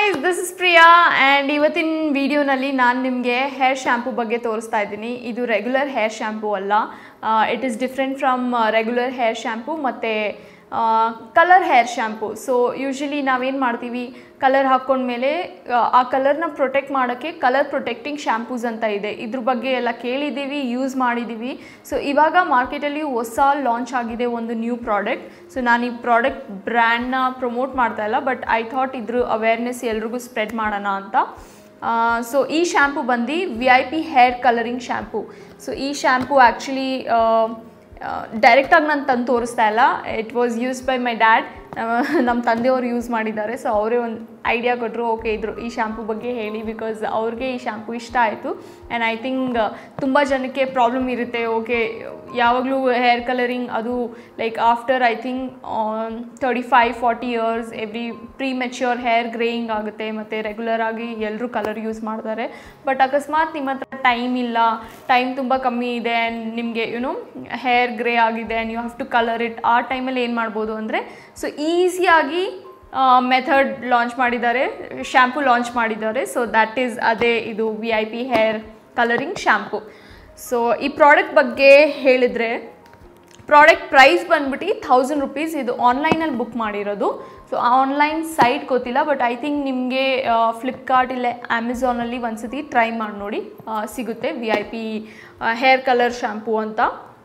guys this is Priya and ಇವತ್ತಿನ ವಿಡಿಯೋನಲ್ಲಿ ನಾನು ನಿಮಗೆ ಹೇರ್ ಶ್ಯಾಂಪು ಬಗ್ಗೆ ತೋರಿಸ್ತಾ ಇದ್ದೀನಿ ಇದು ರೆಗ್ಯುಲರ್ ಹೇರ್ ಶ್ಯಾಂಪು ಅಲ್ಲ it is different from regular hair shampoo ಮತ್ತು colour hair shampoo so usually ನಾವೇನು ಮಾಡ್ತೀವಿ ಕಲರ್ ಹಾಕ್ಕೊಂಡ್ಮೇಲೆ ಆ ಕಲರ್ನ ಪ್ರೊಟೆಕ್ಟ್ ಮಾಡೋಕ್ಕೆ ಕಲರ್ ಪ್ರೊಟೆಕ್ಟಿಂಗ್ ಶ್ಯಾಂಪೂಸ್ ಅಂತ ಇದೆ ಇದ್ರ ಬಗ್ಗೆ ಎಲ್ಲ ಕೇಳಿದ್ದೀವಿ ಯೂಸ್ ಮಾಡಿದ್ದೀವಿ ಸೊ ಇವಾಗ ಮಾರ್ಕೆಟಲ್ಲಿ ಹೊಸ ಲಾಂಚ್ ಆಗಿದೆ ಒಂದು ನ್ಯೂ ಪ್ರಾಡಕ್ಟ್ ಸೊ ನಾನು ಈ ಪ್ರಾಡಕ್ಟ್ ಬ್ರ್ಯಾಂಡ್ನ ಪ್ರಮೋಟ್ ಮಾಡ್ತಾ ಇಲ್ಲ ಬಟ್ ಐ ಥಾಟ್ ಇದ್ರ ಅವೇರ್ನೆಸ್ ಎಲ್ರಿಗೂ ಸ್ಪ್ರೆಡ್ ಮಾಡೋಣ ಅಂತ ಸೊ ಈ ಶ್ಯಾಂಪು ಬಂದು V I P hair colouring shampoo so ಈ ಶ್ಯಾಂಪು ಆ್ಯಕ್ಚುಲಿ ಡೈರೆಕ್ಟಾಗಿ ನಾನು ತಂದು ತೋರಿಸ್ತಾ ಇಲ್ಲ it was use by my dad ನಮ್ಮ ತಂದೆಯವರು ಯೂಸ್ ಮಾಡಿದ್ದಾರೆ ಸೊ ಅವರೇ ಒಂದು ಐಡಿಯಾ ಕೊಟ್ಟರು ಓಕೆ ಇದ್ರು ಈ ಶ್ಯಾಂಪು ಬಗ್ಗೆ ಹೇಳಿ ಬಿಕಾಸ್ ಅವ್ರಿಗೆ ಈ ಶ್ಯಾಂಪು ಇಷ್ಟ ಆಯಿತು ಆ್ಯಂಡ್ ಐ ಥಿಂಕ್ ತುಂಬ ಜನಕ್ಕೆ ಪ್ರಾಬ್ಲಮ್ ಇರುತ್ತೆ ಓಕೆ ಯಾವಾಗಲೂ ಹೇರ್ ಕಲರಿಂಗ್ ಅದು like after I think thirty five forty years every premature hair greying ಆಗುತ್ತೆ ಮತ್ತು ರೆಗ್ಯುಲರ್ ಆಗಿ ಎಲ್ಲರೂ ಕಲರ್ ಯೂಸ್ ಮಾಡ್ತಾರೆ ಬಟ್ ಅಕಸ್ಮಾತ್ ನಿಮ್ಮ ಹತ್ರ ಟೈಮ್ ಇಲ್ಲ ಟೈಮ್ ತುಂಬ ಕಮ್ಮಿ ಇದೆ ಆ್ಯಂಡ್ ನಿಮಗೆ ಯುನೋ ಹೇರ್ ಗ್ರೇ ಆಗಿದೆ and you have to colour it ಆ ಟೈಮಲ್ಲಿ ಏನು ಮಾಡ್ಬೋದು ಅಂದರೆ ಸೊ ಈಸಿಯಾಗಿ ಮೆಥಡ್ ಲಾಂಚ್ ಮಾಡಿದ್ದಾರೆ ಶ್ಯಾಂಪು ಲಾಂಚ್ ಮಾಡಿದ್ದಾರೆ ಸೊ ದ್ಯಾಟ್ ಈಸ್ ಅದೇ ಇದು V I P hair colouring shampoo so ಈ ಪ್ರಾಡಕ್ಟ್ ಬಗ್ಗೆ ಹೇಳಿದರೆ ಪ್ರಾಡಕ್ಟ್ ಪ್ರೈಸ್ ಬಂದ್ಬಿಟ್ಟು ಥೌಸಂಡ್ ರುಪೀಸ್ ಇದು ಆನ್ಲೈನಲ್ಲಿ ಬುಕ್ ಮಾಡಿರೋದು ಸೊ ಆನ್ಲೈನ್ ಸೈಟ್ ಗೊತ್ತಿಲ್ಲ ಬಟ್ ಐ ಥಿಂಕ್ ನಿಮಗೆ ಫ್ಲಿಪ್ಕಾರ್ಟ್ ಇಲ್ಲ ಅಮೆಝಾನಲ್ಲಿ ಒಂದ್ಸತಿ ಟ್ರೈ ಮಾಡಿ ನೋಡಿ ಸಿಗುತ್ತೆ V I P hair colour shampoo ಅಂತ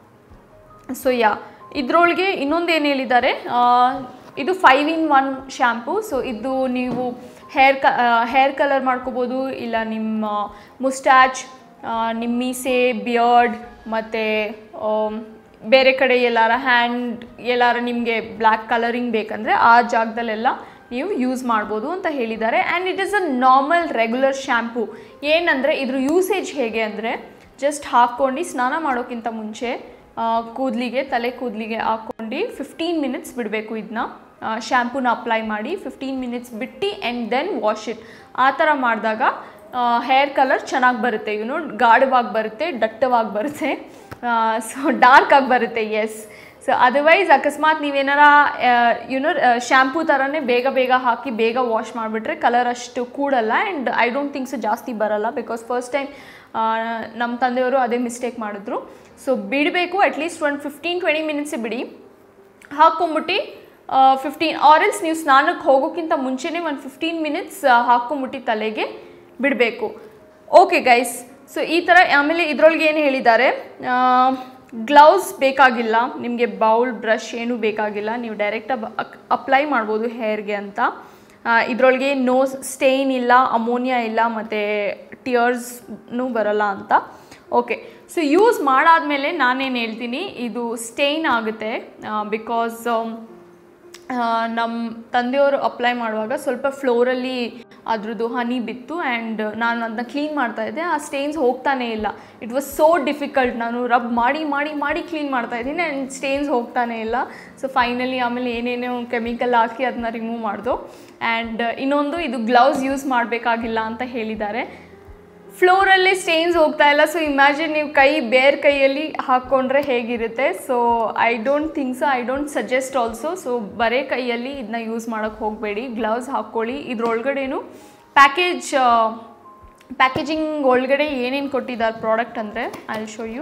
ಸೊ ಯಾ ಇದರೊಳಗೆ ಇನ್ನೊಂದು ಏನು ಹೇಳಿದ್ದಾರೆ ಇದು five in one shampoo so ಇದು ನೀವು ಹೇರ್ ಕ ಹೇರ್ ಕಲರ್ ಮಾಡ್ಕೋಬೋದು ಇಲ್ಲ ನಿಮ್ಮ ಮುಸ್ಟ್ಯಾಚ್ ನಿಮ್ಮ ಮೀಸೆ ಬಿಯರ್ಡ್ ಮತ್ತು ಬೇರೆ ಕಡೆ ಎಲ್ಲಾರ ಹ್ಯಾಂಡ್ ಎಲ್ಲಾರ ನಿಮಗೆ ಬ್ಲ್ಯಾಕ್ ಕಲರಿಂಗ್ ಬೇಕಂದರೆ ಆ ಜಾಗದಲ್ಲೆಲ್ಲ ನೀವು ಯೂಸ್ ಮಾಡ್ಬೋದು ಅಂತ ಹೇಳಿದ್ದಾರೆ and it is a normal regular shampoo ಏನಂದರೆ ಇದ್ರ ಯೂಸೇಜ್ ಹೇಗೆ ಅಂದರೆ ಜಸ್ಟ್ ಹಾಕ್ಕೊಂಡು ಸ್ನಾನ ಮಾಡೋಕ್ಕಿಂತ ಮುಂಚೆ ಕೂದಲಿಗೆ ತಲೆ ಕೂದಲಿಗೆ ಹಾಕ್ಕೊಂಡು ಫಿಫ್ಟೀನ್ ಮಿನಿಟ್ಸ್ ಬಿಡಬೇಕು ಇದನ್ನ ಶ್ಯಾಂಪೂನ ಅಪ್ಲೈ ಮಾಡಿ ಫಿಫ್ಟೀನ್ ಮಿನಿಟ್ಸ್ ಬಿಟ್ಟು ಆ್ಯಂಡ್ ದೆನ್ ವಾಶ್ ಇಟ್ ಆ ಥರ ಮಾಡಿದಾಗ ಹೇರ್ ಕಲರ್ ಚೆನ್ನಾಗಿ ಬರುತ್ತೆ ಯುನೋ ಗಾಢವಾಗಿ ಬರುತ್ತೆ ದಟ್ಟವಾಗಿ ಬರುತ್ತೆ ಸೊ ಡಾರ್ಕ್ ಆಗಿ ಬರುತ್ತೆ ಎಸ್ ಸೊ ಅದರ್ವೈಸ್ ಅಕಸ್ಮಾತ್ ನೀವೇನಾರ ಯುನೋ ಶ್ಯಾಂಪೂ ಥರನೇ ಬೇಗ ಬೇಗ ಹಾಕಿ ಬೇಗ ವಾಶ್ ಮಾಡಿಬಿಟ್ರೆ ಕಲರ್ ಅಷ್ಟು ಕೂಡಲ್ಲ and I don't think so ಜಾಸ್ತಿ ಬರಲ್ಲ ಬಿಕಾಸ್ ಫಸ್ಟ್ ಟೈಮ್ ನಮ್ಮ ತಂದೆಯವರು ಅದೇ ಮಿಸ್ಟೇಕ್ ಮಾಡಿದ್ರು ಸೊ ಬಿಡಬೇಕು ಅಟ್ಲೀಸ್ಟ್ ಒಂದು ಫಿಫ್ಟೀನ್ ಟ್ವೆಂಟಿ ಮಿನಿಟ್ಸ್ ಬಿಡಿ ಹಾಕ್ಕೊಂಬಿಟ್ಟು ಫಿಫ್ಟೀನ್ ಆರೆಲ್ಸ್ ನೀವು ಸ್ನಾನಕ್ಕೆ ಹೋಗೋಕ್ಕಿಂತ ಮುಂಚೆನೇ ಒಂದು ಫಿಫ್ಟೀನ್ ಮಿನಿಟ್ಸ್ ಹಾಕ್ಕೊಂಬಿಟ್ಟು ತಲೆಗೆ ಬಿಡಬೇಕು ಓಕೆ ಗೈಸ್ ಸೊ ಈ ಥರ ಆಮೇಲೆ ಇದರೊಳಗೆ ಏನು ಹೇಳಿದ್ದಾರೆ ಗ್ಲೌಸ್ ಬೇಕಾಗಿಲ್ಲ ನಿಮಗೆ ಬೌಲ್ ಬ್ರಷ್ ಏನೂ ಬೇಕಾಗಿಲ್ಲ ನೀವು ಡೈರೆಕ್ಟಾಗಿ ಅಪ್ಲೈ ಮಾಡ್ಬೋದು ಹೇರ್ಗೆ ಅಂತ ಇದರೊಳಗೆ ನೋ ಸ್ಟೇನ್ ಇಲ್ಲ ಅಮೋನಿಯಾ ಇಲ್ಲ ಮತ್ತು ಟಿಯರ್ಸ್ನೂ ಬರಲ್ಲ ಅಂತ ಓಕೆ ಸೊ ಯೂಸ್ ಮಾಡಾದಮೇಲೆ ನಾನೇನು ಹೇಳ್ತೀನಿ ಇದು ಸ್ಟೇನ್ ಆಗುತ್ತೆ ಬಿಕಾಸ್ ನಮ್ಮ ತಂದೆಯವರು ಅಪ್ಲೈ ಮಾಡುವಾಗ ಸ್ವಲ್ಪ ಫ್ಲೋರಲ್ಲಿ ಅದ್ರದ್ದು ಹನಿ ಬಿತ್ತು ಆ್ಯಂಡ್ ನಾನು ಅದನ್ನ ಕ್ಲೀನ್ ಮಾಡ್ತಾಯಿದ್ದೆ ಆ ಸ್ಟೇನ್ಸ್ ಹೋಗ್ತಾನೇ ಇಲ್ಲ ಇಟ್ ವಾಸ್ ಸೋ ಡಿಫಿಕಲ್ಟ್ ನಾನು ರಬ್ ಮಾಡಿ ಮಾಡಿ ಮಾಡಿ ಕ್ಲೀನ್ ಮಾಡ್ತಾಯಿದ್ದೀನಿ ಆ್ಯಂಡ್ ಸ್ಟೇನ್ಸ್ ಹೋಗ್ತಾನೇ ಇಲ್ಲ ಸೊ ಫೈನಲಿ ಆಮೇಲೆ ಏನೇನೋ ಕೆಮಿಕಲ್ ಹಾಕಿ ಅದನ್ನ ರಿಮೂವ್ ಮಾಡ್ದು ಆ್ಯಂಡ್ ಇನ್ನೊಂದು ಇದು ಗ್ಲೌಸ್ ಯೂಸ್ ಮಾಡಬೇಕಾಗಿಲ್ಲ ಅಂತ ಹೇಳಿದ್ದಾರೆ ಫ್ಲೋರಲ್ಲೇ ಸ್ಟೇನ್ಸ್ ಹೋಗ್ತಾ ಇಲ್ಲ ಸೊ ಇಮ್ಯಾಜಿನ್ ನೀವು ಕೈ ಬೇರೆ ಕೈಯಲ್ಲಿ ಹಾಕ್ಕೊಂಡ್ರೆ ಹೇಗಿರುತ್ತೆ so I don't think so I don't suggest also so ಬರೇ ಕೈಯಲ್ಲಿ ಇದನ್ನ ಯೂಸ್ ಮಾಡೋಕ್ಕೆ ಹೋಗಬೇಡಿ ಗ್ಲೌಸ್ ಹಾಕ್ಕೊಳ್ಳಿ ಇದ್ರೊಳಗಡೆನು ಪ್ಯಾಕೇಜ್ ಪ್ಯಾಕೇಜಿಂಗ್ ಒಳಗಡೆ ಏನೇನು ಕೊಟ್ಟಿದ್ದಾರೆ ಪ್ರಾಡಕ್ಟ್ ಅಂದರೆ ಐ ಶೋ ಯು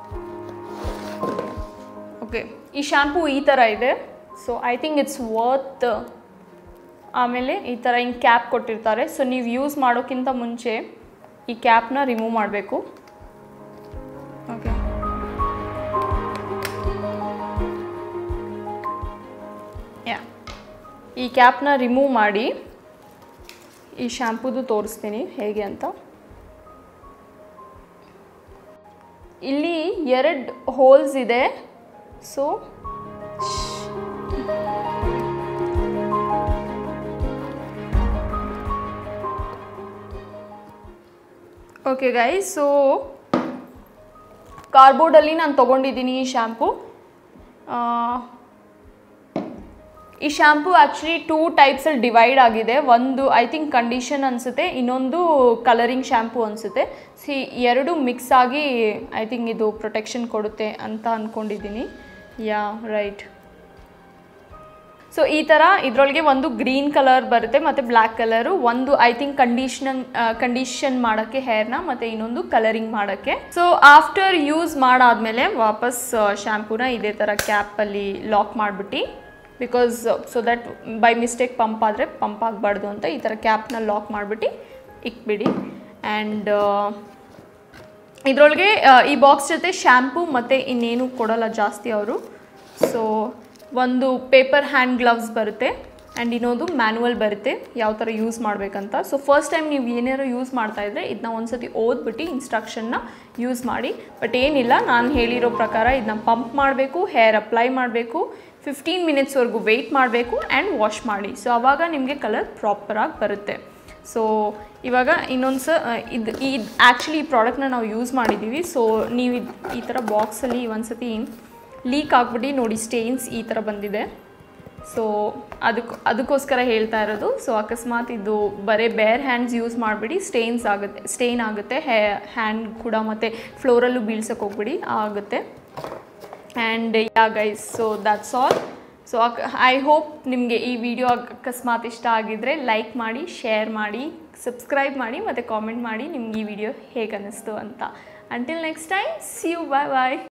ಓಕೆ ಈ ಶ್ಯಾಂಪೂ ಈ ಥರ ಇದೆ so I think it's worth ಆಮೇಲೆ ಈ ಥರ ಹಿಂಗೆ ಕ್ಯಾಪ್ ಕೊಟ್ಟಿರ್ತಾರೆ ಸೊ ನೀವು ಯೂಸ್ ಮಾಡೋಕ್ಕಿಂತ ಮುಂಚೆ ಈ ಕ್ಯಾಪ್ನ ರಿಮೂವ್ ಮಾಡಬೇಕು ಓಕೆ ಯಾ ಈ ಕ್ಯಾಪ್ನ ರಿಮೂವ್ ಮಾಡಿ ಈ ಶ್ಯಾಂಪೂದು ತೋರಿಸ್ತೀನಿ ಹೇಗೆ ಅಂತ ಇಲ್ಲಿ ಎರಡು ಹೋಲ್ಸ್ ಇದೆ ಸೊ ಓಕೆ ಗೈಸ್ ಸೊ ಕಾರ್ಬೋರ್ಡಲ್ಲಿ ನಾನು ತೊಗೊಂಡಿದ್ದೀನಿ ಈ ಶ್ಯಾಂಪು ಈ ಶ್ಯಾಂಪು ಆ್ಯಕ್ಚುಲಿ ಟೂ ಟೈಪ್ಸಲ್ಲಿ ಡಿವೈಡ್ ಆಗಿದೆ ಒಂದು ಐ ಥಿಂಕ್ ಕಂಡೀಷನ್ ಅನಿಸುತ್ತೆ ಇನ್ನೊಂದು ಕಲರಿಂಗ್ ಶ್ಯಾಂಪು ಅನಿಸುತ್ತೆ ಸಿ ಎರಡು ಮಿಕ್ಸ್ ಆಗಿ ಐ ಥಿಂಕ್ ಇದು ಪ್ರೊಟೆಕ್ಷನ್ ಕೊಡುತ್ತೆ ಅಂತ ಅಂದ್ಕೊಂಡಿದ್ದೀನಿ ಯಾ ರೈಟ್ ಸೊ ಈ ಥರ ಇದರೊಳಗೆ ಒಂದು ಗ್ರೀನ್ ಕಲರ್ ಬರುತ್ತೆ ಮತ್ತು ಬ್ಲ್ಯಾಕ್ ಕಲರು ಒಂದು ಐ ಥಿಂಕ್ ಕಂಡೀಷನ್ ಕಂಡೀಷನ್ ಮಾಡೋಕ್ಕೆ ಹೇರ್ನ ಮತ್ತು ಇನ್ನೊಂದು ಕಲರಿಂಗ್ ಮಾಡೋಕ್ಕೆ ಸೊ ಆಫ್ಟರ್ ಯೂಸ್ ಮಾಡಾದಮೇಲೆ ವಾಪಸ್ ಶ್ಯಾಂಪೂನ ಇದೇ ಥರ ಕ್ಯಾಪಲ್ಲಿ ಲಾಕ್ ಮಾಡಿಬಿಟ್ಟು because so that by mistake pump ಆದರೆ ಪಂಪ್ ಆಗಬಾರ್ದು ಅಂತ ಈ ಥರ ಕ್ಯಾಪ್ನ ಲಾಕ್ ಮಾಡಿಬಿಟ್ಟು ಇಕ್ಬಿಡಿ ಆ್ಯಂಡ್ ಇದರೊಳಗೆ ಈ ಬಾಕ್ಸ್ ಜೊತೆ ಶ್ಯಾಂಪೂ ಮತ್ತು ಇನ್ನೇನು ಕೊಡೋಲ್ಲ ಜಾಸ್ತಿ ಅವರು ಸೊ ಒಂದು ಪೇಪರ್ ಹ್ಯಾಂಡ್ ಗ್ಲವ್ಸ್ ಬರುತ್ತೆ ಆ್ಯಂಡ್ ಇನ್ನೊಂದು ಮ್ಯಾನುವಲ್ ಬರುತ್ತೆ ಯಾವ ಥರ ಯೂಸ್ ಮಾಡಬೇಕಂತ ಸೊ ಫಸ್ಟ್ ಟೈಮ್ ನೀವು ಏನಾರು ಯೂಸ್ ಮಾಡ್ತಾ ಇದ್ದರೆ ಇದನ್ನ ಒಂದ್ಸತಿ ಓದ್ಬಿಟ್ಟು ಇನ್ಸ್ಟ್ರಕ್ಷನ್ನ ಯೂಸ್ ಮಾಡಿ ಬಟ್ ಏನಿಲ್ಲ ನಾನು ಹೇಳಿರೋ ಪ್ರಕಾರ ಇದನ್ನ ಪಂಪ್ ಮಾಡಬೇಕು ಹೇರ್ ಅಪ್ಲೈ ಮಾಡಬೇಕು ಫಿಫ್ಟೀನ್ ಮಿನಿಟ್ಸ್ವರೆಗೂ ವೆಯ್ಟ್ ಮಾಡಬೇಕು ಆ್ಯಂಡ್ ವಾಶ್ ಮಾಡಿ ಸೊ ಆವಾಗ ನಿಮಗೆ ಕಲರ್ ಪ್ರಾಪರಾಗಿ ಬರುತ್ತೆ ಸೊ ಇವಾಗ ಇನ್ನೊಂದು ಸ ಇದು ಈ ಆ್ಯಕ್ಚುಲಿ ಈ ಪ್ರಾಡಕ್ಟ್ನ ನಾವು ಯೂಸ್ ಮಾಡಿದ್ದೀವಿ ಸೊ ನೀವು ಇದ್- ಈ ಥರ ಬಾಕ್ಸಲ್ಲಿ ಒಂದ್ಸತಿ ಲೀಕ್ ಆಗ್ಬಿಟ್ಟು ನೋಡಿ ಸ್ಟೇನ್ಸ್ ಈ ಥರ ಬಂದಿದೆ ಸೊ ಅದಕ್ಕೆ ಅದಕ್ಕೋಸ್ಕರ ಹೇಳ್ತಾ ಇರೋದು ಸೊ ಅಕಸ್ಮಾತ್ ಇದು ಬರೀ ಬೇರ್ ಹ್ಯಾಂಡ್ಸ್ ಯೂಸ್ ಮಾಡಿಬಿಡಿ ಸ್ಟೇನ್ಸ್ ಆಗುತ್ತೆ ಸ್ಟೇನ್ ಆಗುತ್ತೆ ಹೇ ಹ್ಯಾಂಡ್ ಕೂಡ ಮತ್ತು ಫ್ಲೋರಲ್ಲೂ ಬೀಳ್ಸಕ್ಕೆ ಹೋಗ್ಬಿಡಿ ಆಗುತ್ತೆ and yeah guys so that's all so I hope ನಿಮಗೆ ಈ ವಿಡಿಯೋ ಅಕಸ್ಮಾತ್ ಇಷ್ಟ ಆಗಿದ್ದರೆ ಲೈಕ್ ಮಾಡಿ ಶೇರ್ ಮಾಡಿ ಸಬ್ಸ್ಕ್ರೈಬ್ ಮಾಡಿ ಮತ್ತು ಕಾಮೆಂಟ್ ಮಾಡಿ ನಿಮ್ಗೆ ಈ ವಿಡಿಯೋ ಹೇಗೆ ಅನ್ನಿಸ್ತು ಅಂತ until next time see you bye bye